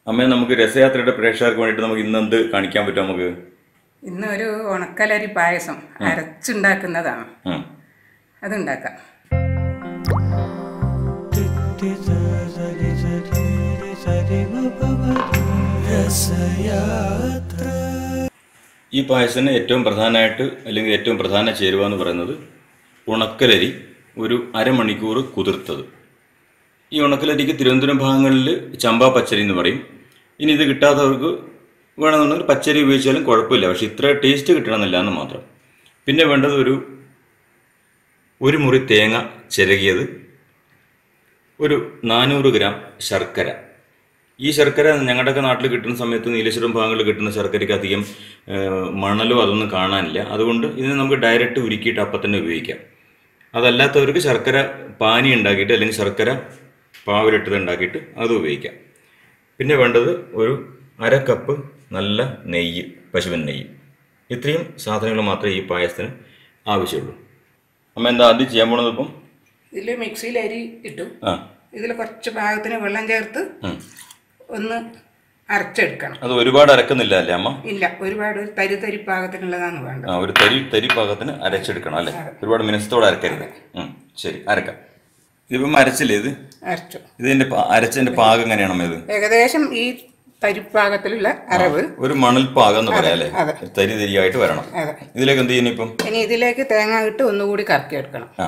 അമ്മേ നമുക്ക് രഥയാത്രയുടെ പ്രേക്ഷകർക്ക് വേണ്ടിയിട്ട് നമുക്ക് ഇന്ന് എന്ത് കാണിക്കാൻ പറ്റും നമുക്ക് ഇന്ന് ഒരു ഉണക്കലരി പായസം അരച്ചുണ്ടാക്കുന്നതാണ് ഉം. അതുണ്ടാക്കാം ഈ പായസത്തിന് ഏറ്റവും പ്രധാനമായിട്ട് അല്ലെങ്കിൽ ഏറ്റവും പ്രധാന ചേരുവ എന്ന് പറയുന്നത് ഉണക്കലരി ഒരു അരമണിക്കൂർ കുതിർത്തത് ഈ ഉണക്കലരിക്ക് തിരുവനന്തപുരം ഭാഗങ്ങളിൽ ചമ്പാ പച്ചരി എന്ന് പറയും ഇനി ഇത് കിട്ടാത്തവർക്ക് വേണമെന്നുണ്ടെങ്കിൽ പച്ചരി ഉപയോഗിച്ചാലും കുഴപ്പമില്ല പക്ഷെ ഇത്ര ടേസ്റ്റ് കിട്ടണമെന്നില്ല എന്ന് മാത്രം പിന്നെ വേണ്ടത് ഒരു ഒരു മുറി തേങ്ങ ചിരകിയത് ഒരു നാനൂറ് ഗ്രാം ശർക്കര ഈ ശർക്കര ഞങ്ങളുടെയൊക്കെ നാട്ടിൽ കിട്ടുന്ന സമയത്ത് നീലേശ്വരം ഭാഗങ്ങളിൽ കിട്ടുന്ന ശർക്കരയ്ക്ക് അധികം ആ, മണലോ അതൊന്നും കാണാനില്ല അതുകൊണ്ട് ഇതിനെ നമുക്ക് ഡയറക്റ്റ് ഉരുക്കിയിട്ട് അപ്പം തന്നെ ഉപയോഗിക്കാം അതല്ലാത്തവർക്ക് ശർക്കര പാനി ഉണ്ടാക്കിയിട്ട് അല്ലെങ്കിൽ ശർക്കര പാവിലിട്ടത് ഉണ്ടാക്കിയിട്ട് അത് ഉപയോഗിക്കാം പിന്നെ വേണ്ടത് ഒരു അര കപ്പ് നല്ല നെയ്യ് പശുവിൻ നെയ്യ് ഇത്രയും സാധനങ്ങൾ മാത്രമേ ഈ പായസത്തിന് ആവശ്യമുള്ളൂ അമ്മ എന്താ ആദ്യം ചെയ്യാൻ പോണത് ഇപ്പം ഇതിൽ മിക്സിയിൽ അരി ഇട്ടു ആ ഇതിൽ കുറച്ച് പാകത്തിന് വെള്ളം ചേർത്ത് ഉം. ഒന്ന് അരച്ചെടുക്കണം അത് ഒരുപാട് അരക്കുന്നില്ല അല്ലേ അമ്മ ഇല്ല ഒരുപാട് ഒരു തരി തരി പാകത്തിനുള്ളതാണ് വേണ്ടത് ആ ഒരു തരി തരി പാകത്തിന് അരച്ചെടുക്കണം അല്ലേ ഒരുപാട് മിനസത്തോടെ അരക്കരുത് ഉം, ശരി അരക്കാം ഇതിപ്പം അരച്ചില്ലേ ഇത് അരച്ചു ഇതിന്റെ പാ- അരച്ചതിന്റെ പാകം എങ്ങനെയാണ് അമ്മ ഇത് ഏകദേശം ഈ തരിപ്പാകത്തിലുള്ള അരവ് ഒരു മണൽ പാകം എന്ന് പറയാം അല്ലേ അതെ. തരി തരിയായിട്ട് വരണം അതെ ഇതിലേക്ക് എന്ത് ചെയ്യുന്നു ഇപ്പം ഇനി ഇതിലേക്ക് തേങ്ങ ഇട്ട് ഒന്നുകൂടി കറക്കിയെടുക്കണം ആ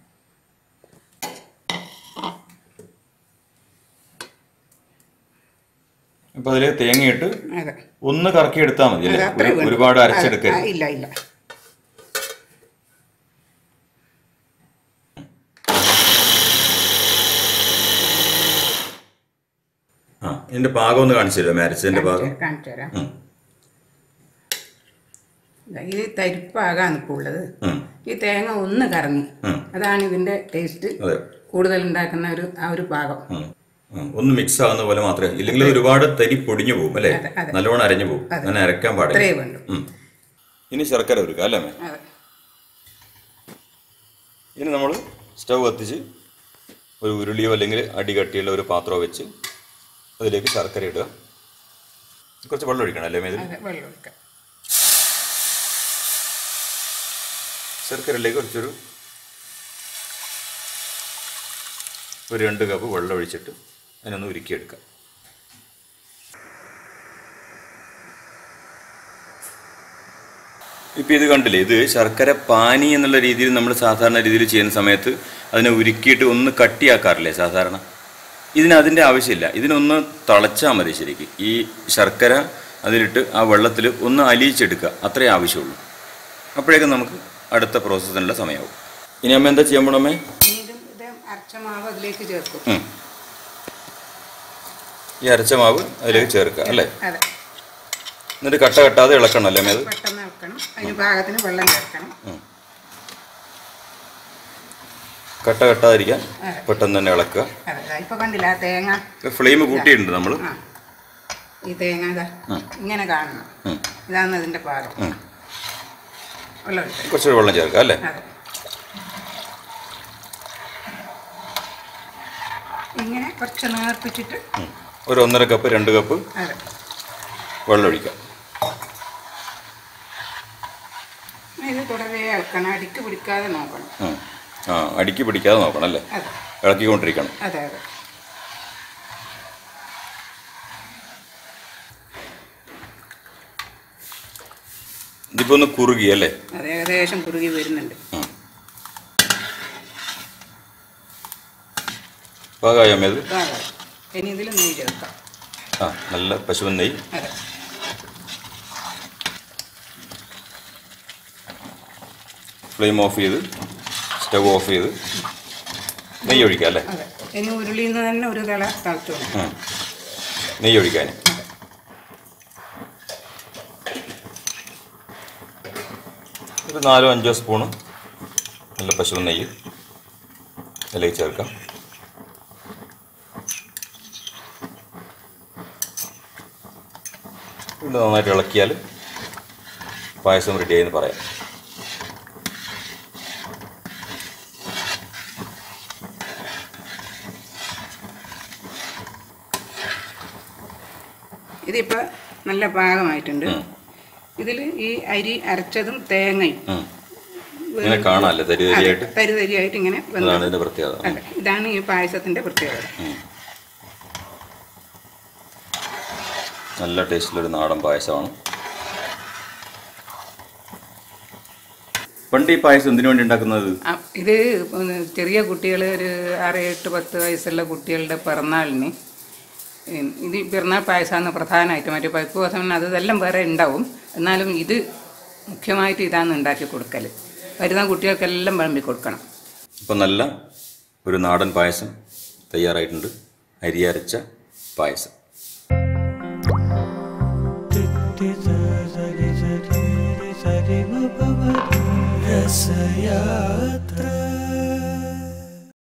ഇപ്പൊ അതിലേക്ക് തേങ്ങയിട്ട് അതെ ഒന്ന് കറക്കി എടുത്താൽ മതി അല്ലേ അതെ, അത്രേ ഒരു- വേണ്ടൂ. ഒരുപാട് അതെ, അരച്ചെടുക്കരുത് ആ, ഇല്ല ഇല്ല ആ ഇതിന്റെ പാകം ഒന്ന് കാണിച്ചു തരുമോ അരച്ചതിന്റെ പാകം കാണിച്ചു തരാം ഉം. ദാ ഇത് തരിപ്പാകാണ് ഇപ്പോൾ ഉള്ളത് ഉം. ഈ തേങ്ങ ഒന്ന് കറങ്ങി ഉം. അതാണ് ഇതിന്റെ ടേസ്റ്റ് അതെ കൂടുതൽ ഉണ്ടാക്കുന്ന ഒരു ആ ഒരു പാകം ഉം. ഉം. ഒന്ന് മിക്സ് ആകുന്ന പോലെ മാത്രമേ ഇല്ലെങ്കിൽ അത് ഒരുപാട് തരി പൊടിഞ്ഞു പോകും അല്ലേ അതെ, അതെ. നല്ലോണം അരഞ്ഞു പോകും അങ്ങനെ അരക്കാൻ പാടില്ല ഇത്രയേ വേണ്ടു ഉം. ഇനി ശർക്കര ഒരുക്കുക അല്ലേ അമ്മേ? അതെ ഇനി നമ്മൾ സ്റ്റൗ കത്തിച്ച് ഒരു ഉരുളിയോ അല്ലെങ്കിൽ അടി കട്ടിയുള്ള ഒരു പാത്രമോ വെച്ച് അതിലേക്ക് ശർക്കര ഇടുക കുറച്ച് വെള്ളം ഒഴിക്കണം അല്ലേ ഇതിൽ അതെ വെള്ളം ഒഴിക്കാം ശർക്കരയിലേക്ക് കുറച്ചൊരു ഒരു രണ്ട് കപ്പ് വെള്ളം ഒഴിച്ചിട്ട് അതിനൊന്ന് ഉരുക്കിയെടുക്കാം ഇപ്പം ഇത് കണ്ടില്ലേ ഇത് ശർക്കര പാനി എന്നുള്ള രീതിയിൽ നമ്മൾ സാധാരണ രീതിയിൽ ചെയ്യുന്ന സമയത്ത് അതിനെ ഉരുക്കിയിട്ട് ഒന്ന് കട്ടിയാക്കാറില്ലേ സാധാരണ ഇതിന് അതിൻ്റെ ആവശ്യമില്ല ഇതിനൊന്ന് തിളച്ചാൽ മതി ശരിക്ക് ഈ ശർക്കര അതിലിട്ട് ആ വെള്ളത്തിൽ ഒന്ന് അലിയിച്ചെടുക്കുക അത്രേ ആവശ്യമുള്ളൂ അപ്പോഴേക്കും നമുക്ക് അടുത്ത പ്രോസസ്സിനുള്ള സമയമാവും ഇനി അമ്മ എന്താ ചെയ്യാൻ പോണമ്മേ ഇനി ഇത് ഇത് അരച്ച മാവ് അതിലേക്ക് ചേർക്കും ഉം. ഈ അരച്ച മാവ് അതിലേക്ക് ചേർക്കുക അല്ലേ അതെ എന്നിട്ട് കട്ട കട്ടാതെ ഇളക്കണം അല്ലേ അമ്മേ അത് പെട്ടെന്ന് വെക്കണം അതിന് പാകത്തിന് വെള്ളം ചേർക്കണം കട്ട കട്ടാതിരിക്കാൻ അതെ. പെട്ടെന്ന് തന്നെ ഇളക്കുക അതെ ദാ ഇപ്പൊ കണ്ടില്ല ആ തേങ്ങ ഫ്ലെയിം കൂട്ടിയിട്ടുണ്ട് നമ്മൾ ആ ഈ തേങ്ങ ഇതാ ഇങ്ങനെ കാണണം ഇതാണ് ഇതിന്റെ പാകം വെള്ളം ഒഴിക്കണം കുറച്ചുകൂടി വെള്ളം ചേർക്കുക അല്ലേ അതെ ഇങ്ങനെ കുറച്ച് നേർപ്പിച്ചിട്ട് ഉം. ഒരു ഒന്നര കപ്പ് രണ്ട് കപ്പ് അതെ വെള്ളം ഒഴിക്കാം ഇത് തുടരെ ഇളക്കണം അടിക്ക് പിടിക്കാതെ നോക്കണം ഉം. ആ അടിക്ക് പിടിക്കാതെ നോക്കണം അല്ലേ അതെ ഇളക്കിക്കൊണ്ടിരിക്കണം അതെ അതെ ഇതിപ്പോൾ ഒന്ന് കുറുകി അല്ലേ അത് ഏകദേശം കുറുകി വരുന്നുണ്ട് ഉം. പാകമായ അമ്മ ഇത് അതെ ഇനി ഇതിൽ നെയ്യ് ചേർക്കാം ആ നല്ല പശുവൻ നെയ്യ് അതെ ഫ്ലെയിം ഓഫ് ചെയ്ത് സ്റ്റവ് ഓഫ് ചെയ്ത് നെയ്യ് ഒഴിക്കാം അല്ലേ അതെ ഇനി ഉരുളിയിൽ നിന്ന് തന്നെ ഒരു തിള തിളച്ചു വന്നു ഉം. നെയ്യ് ഒഴിക്കാൻ ഒരു നാലോ അഞ്ചോ സ്പൂണ് നല്ല പശുവൻ നെയ്യ് അതിലേക്ക് ചേർക്കാം ഇത് നന്നായിട്ട് ഇളക്കിയാൽ പായസം റെഡിയായി എന്ന് പറയാം ഇതിപ്പോൾ നല്ല പാകമായിട്ടുണ്ട് ഇതിൽ ഈ അരി അരച്ചതും തേങ്ങയും ഉം. ഇങ്ങനെ കാണാമല്ലേ തരി തരിയായിട്ട് തരി തരിയായിട്ട് ഇങ്ങനെ അതാണ് വെന്തത് ഇതിന്റെ പ്രത്യേകത അതെ ഇതാണ് ഈ പായസത്തിൻ്റെ പ്രത്യേകത നല്ല ടേസ്റ്റിലൊരു നാടൻ പായസമാണ് പണ്ട് ഈ പായസം എന്തിനു വേണ്ടി ഉണ്ടാക്കുന്നത് ആ, ഇത് ഒന്ന് ചെറിയ കുട്ടികൾ ഒരു ആറ് എട്ട് പത്ത് വയസ്സുള്ള കുട്ടികളുടെ പിറന്നാളിന് ഉം, ഇത് ഈ പിറന്നാൾ പായസമാണ് പ്രധാനമായിട്ട് മറ്റേ പരിപ്പ് പായസം അത് ഇതെല്ലാം വേറെ ഉണ്ടാവും എന്നാലും ഇത് മുഖ്യമായിട്ട് ഇതാണ് ഉണ്ടാക്കി കൊടുക്കൽ വരുന്ന കുട്ടികൾക്കെല്ലാം വിളമ്പി കൊടുക്കണം ഇപ്പം നല്ല ഒരു നാടൻ പായസം തയ്യാറായിട്ടുണ്ട് അരി അരച്ച പായസം രസയാത്ര